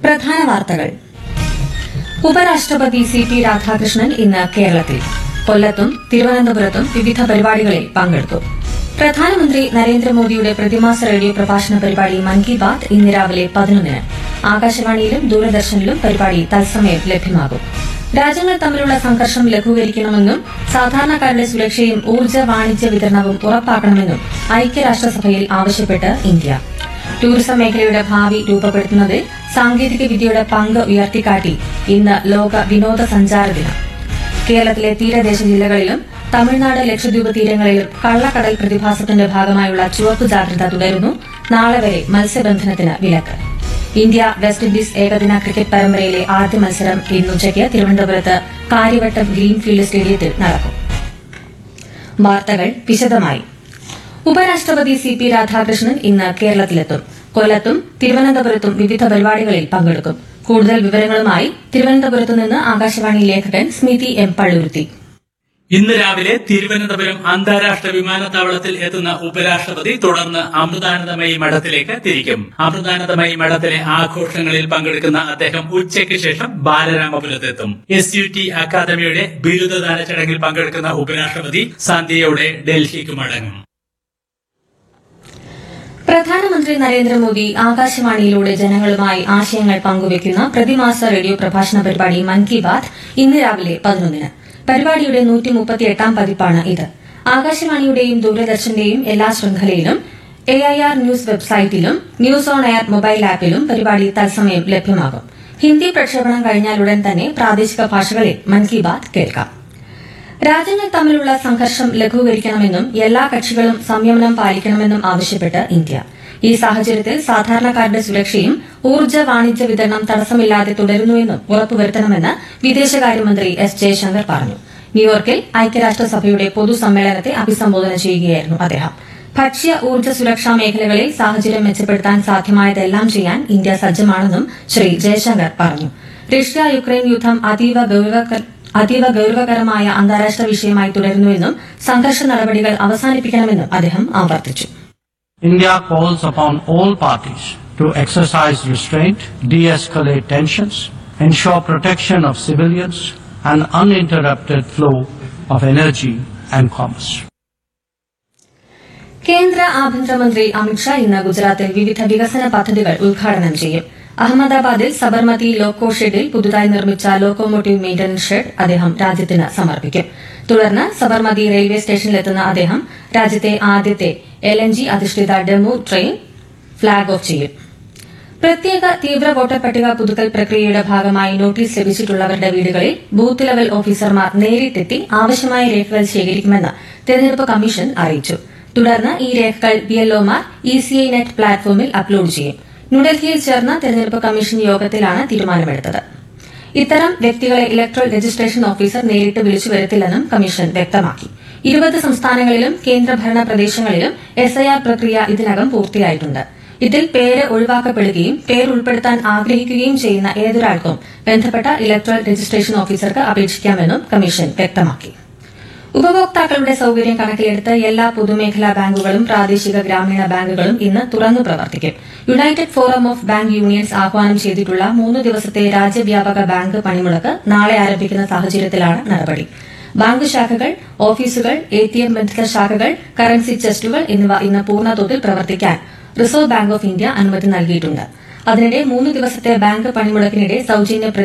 പ്രധാന വാർത്തകൾ ഉപരാഷ്ട്രപതി സി പി രാധാകൃഷ്ണൻ ഇന്ന് കേരളത്തിൽ കൊല്ലത്തും തിരുവനന്തപുരത്തും വിവിധ പരിപാടികളിൽ പങ്കെടുത്തു പ്രധാനമന്ത്രി നരേന്ദ്രമോദിയുടെ പ്രതിമാസ റേഡിയോ പ്രഭാഷണ പരിപാടി മൻ കി ബാത് ഇന്ന് രാവിലെ പതിനൊന്നിന് ആകാശവാണിയിലും ദൂരദർശനിലും പരിപാടി തത്സമയം ലഭ്യമാകും രാജ്യങ്ങൾ തമ്മിലുള്ള സംഘർഷം ലഘൂകരിക്കണമെന്നും സാധാരണക്കാരുടെ സുരക്ഷയും ഊർജ്ജ വാണിജ്യ വിതരണവും ഉറപ്പാക്കണമെന്നും ഐക്യരാഷ്ട്രസഭയിൽ ആവശ്യപ്പെട്ട് ഇന്ത്യ ടൂറിസം മേഖലയുടെ ഭാവി രൂപപ്പെടുത്തുന്നതിൽ സാങ്കേതിക വിദ്യയുടെ പങ്ക് ഉയർത്തിക്കാട്ടി ഇന്ന് ലോക വിനോദസഞ്ചാര ദിനം കേരളത്തിലെ തീരദേശ ജില്ലകളിലും തമിഴ്നാട് ലക്ഷദ്വീപ് തീരങ്ങളിലും കള്ളക്കടൽ പ്രതിഭാസത്തിന്റെ ഭാഗമായുള്ള ചുവപ്പ് ജാഗ്രത തുടരുന്നു നാളെ വരെ മത്സ്യബന്ധനത്തിന് വിലക്ക് ഇന്ത്യ വെസ്റ്റ് ഇൻഡീസ് ഏകദിന ക്രിക്കറ്റ് പരമ്പരയിലെ ആദ്യ മത്സരം ഇന്നുച്ചയ്ക്ക് തിരുവനന്തപുരത്ത് കാര്യവട്ടം ഗ്രീൻഫീൽഡ് സ്റ്റേഡിയത്തിൽ നടക്കും വാർത്തകൾ വിശദമായി ഉപരാഷ്ട്രപതി സി പി രാധാകൃഷ്ണൻ ഇന്ന് കേരളത്തിലെത്തും കൊല്ലത്തും തിരുവനന്തപുരത്തും വിവിധ പരിപാടികളിൽ പങ്കെടുക്കും കൂടുതൽ വിവരങ്ങളുമായി തിരുവനന്തപുരത്ത് നിന്ന് ആകാശവാണി ലേഖകൻ സ്മിതി എം പള്ളുരുത്തി ഇന്ന് രാവിലെ തിരുവനന്തപുരം അന്താരാഷ്ട്ര വിമാനത്താവളത്തിൽ എത്തുന്ന ഉപരാഷ്ട്രപതി തുടർന്ന് അമൃതാനന്ദമയി മഠത്തിലേക്ക് തിരിക്കും അമൃതാനന്ദമയി മഠത്തിലെ ആഘോഷങ്ങളിൽ പങ്കെടുക്കുന്ന അദ്ദേഹം ഉച്ചയ്ക്ക് ശേഷം ബാലരാമപുരത്തെത്തും എസ് യു ടി അക്കാദമിയുടെ ബിരുദദാന ചടങ്ങിൽ പങ്കെടുക്കുന്ന ഉപരാഷ്ട്രപതി സന്ധ്യയോടെ ഡൽഹിക്ക് മടങ്ങും പ്രധാനമന്ത്രി നരേന്ദ്രമോദി ആകാശവാണിയിലൂടെ ജനങ്ങളുമായി ആശയങ്ങൾ പങ്കുവയ്ക്കുന്ന പ്രതിമാസ റേഡിയോ പ്രഭാഷണ പരിപാടി മൻ കി ബാത് ഇന്ന് രാവിലെ പതിനൊന്നിന് പരിപാടിയുടെ നൂറ്റി മുപ്പത്തിയെട്ടാം പതിപ്പാണ് ഇത് ആകാശവാണിയുടെയും ദൂരദർശന്റെയും എല്ലാ ശൃംഖലയിലും എ ഐ ആർ ന്യൂസ് വെബ്സൈറ്റിലും ന്യൂസ് ഓൺ എയർ മൊബൈൽ ആപ്പിലും പരിപാടി തത്സമയം ലഭ്യമാകും ഹിന്ദി പ്രക്ഷേപണം കഴിഞ്ഞാലുടൻ തന്നെ പ്രാദേശിക ഭാഷകളിൽ മൻ കി ബാത് കേൾക്കാം രാജ്യങ്ങൾ തമ്മിലുള്ള സംഘർഷം ലഘൂകരിക്കണമെന്നും എല്ലാ കക്ഷികളും സംയമനം പാലിക്കണമെന്നും ആവശ്യപ്പെട്ട് ഇന്ത്യ ഈ സാഹചര്യത്തിൽ സാധാരണക്കാരുടെ സുരക്ഷയും ഊർജ്ജ വാണിജ്യ വിതരണം തടസ്സമില്ലാതെ തുടരുന്നുവെന്നും ഉറപ്പുവരുത്തണമെന്ന് വിദേശകാര്യമന്ത്രി എസ് ജയശങ്കർ പറഞ്ഞു ന്യൂയോർക്കിൽ ഐക്യരാഷ്ട്രസഭയുടെ പൊതുസമ്മേളനത്തെ അഭിസംബോധന ചെയ്യുകയായിരുന്നു അദ്ദേഹം ഭക്ഷ്യ ഊർജ്ജ സുരക്ഷാ മേഖലകളിൽ സാഹചര്യം മെച്ചപ്പെടുത്താൻ സാധ്യമായതെല്ലാം ചെയ്യാൻ ഇന്ത്യ സജ്ജമാണെന്നും ശ്രീ ജയശങ്കർ പറഞ്ഞു റഷ്യ യുക്രൈൻ യുദ്ധം അതീവ ഗൌരവ അതീവ ഗൌരവകരമായ അന്താരാഷ്ട്ര വിഷയമായി തുടരുന്നുവെന്നും സംഘർഷ നടപടികൾ അവസാനിപ്പിക്കണമെന്നും അദ്ദേഹം ആവർത്തിച്ചു India calls upon all parties to exercise restraint, de-escalate tensions, ensure protection of civilians, and uninterrupted flow of energy and commerce. കേന്ദ്ര ആഭ്യന്തരമന്ത്രി അമിത്ഷാ ഇന്ന് ഗുജറാത്തിൽ വിവിധ വികസന പദ്ധതികൾ ഉദ്ഘാടനം ചെയ്യും അഹമ്മദാബാദിൽ സബർമതി ലോക്കോ ഷെഡിൽ പുതുതായി നിർമ്മിച്ച ലോക്കോമോട്ടീവ് മെയിന്റനൻസ് ഷെഡ് അദ്ദേഹം രാജ്യത്തിന് സമർപ്പിക്കും തുടർന്ന് സബർമതി റെയിൽവേ സ്റ്റേഷനിലെത്തുന്ന അദ്ദേഹം രാജ്യത്തെ ആദ്യത്തെ എൽ എൻ ജി അധിഷ്ഠിത ഡെമു ട്രെയിൻ ഫ്ളാഗ് ഓഫ് ചെയ്യും പ്രത്യേക തീവ്ര വോട്ടർ പട്ടിക പുതുക്കൽ പ്രക്രിയയുടെ ഭാഗമായി നോട്ടീസ് ലഭിച്ചിട്ടുള്ളവരുടെ വീടുകളിൽ ബൂത്ത് ലെവൽ ഓഫീസർമാർ നേരിട്ടെത്തി ആവശ്യമായ രേഖകൾ ശേഖരിക്കുമെന്ന് തെരഞ്ഞെടുപ്പ് കമ്മീഷൻ അറിയിച്ചു തുടർന്ന് ഈ രേഖകൾ ബിഎൽഒമാർ ഇ സി ഐ നെറ്റ് പ്ലാറ്റ്ഫോമിൽ അപ്ലോഡ് ചെയ്യും ന്യൂഡൽഹിയിൽ ചേർന്ന തെരഞ്ഞെടുപ്പ് കമ്മീഷൻ യോഗത്തിലാണ് തീരുമാനമെടുത്തത് ഇത്തരം വ്യക്തികളെ ഇലക്ട്രൽ രജിസ്ട്രേഷൻ ഓഫീസർ നേരിട്ട് വിളിച്ചു വരുത്തില്ലെന്നും കമ്മീഷൻ വ്യക്തമാക്കി ഇരുപത് സംസ്ഥാനങ്ങളിലും കേന്ദ്രഭരണ പ്രദേശങ്ങളിലും എസ്ഐആർ പ്രക്രിയ ഇതിനകം പൂർത്തിയായിട്ടുണ്ട് ഇതിൽ പേര് ഒഴിവാക്കപ്പെടുകയും പേര് ഉൾപ്പെടുത്താൻ ആഗ്രഹിക്കുകയും ചെയ്യുന്ന ഏതൊരാൾക്കും ബന്ധപ്പെട്ട ഇലക്ട്രൽ രജിസ്ട്രേഷൻ ഓഫീസർക്ക് അപേക്ഷിക്കാമെന്നും കമ്മീഷൻ വ്യക്തമാക്കി ഉപഭോക്താക്കളുടെ സൌകര്യം കണക്കിലെടുത്ത് എല്ലാ പൊതുമേഖലാ ബാങ്കുകളും പ്രാദേശിക ഗ്രാമീണ ബാങ്കുകളും ഇന്ന് തുറന്നു പ്രവർത്തിക്കും United Forum of Bank Unions ആഹ്വാനം ചെയ്തിട്ടുള്ള മൂന്ന് ദിവസത്തെ രാജ്യവ്യാപക ബാങ്ക് പണിമുടക്ക് നാളെ ആരംഭിക്കുന്ന സാഹചര്യത്തിലാണ് നടപടി ബാങ്ക് ശാഖകൾ ഓഫീസുകൾ എടിഎം ബന്ധിത ശാഖകൾ കറൻസി ചെസ്റ്റുകൾ എന്നിവ ഇന്ന് പൂർണ്ണതോതിൽ പ്രവർത്തിക്കാൻ റിസർവ് ബാങ്ക് ഓഫ് ഇന്ത്യ അനുമതി നൽകിയിട്ടുണ്ട് അതിനിടെ മൂന്ന് ദിവസത്തെ ബാങ്ക് പണിമുടക്കിനിടെ സൌജന്യ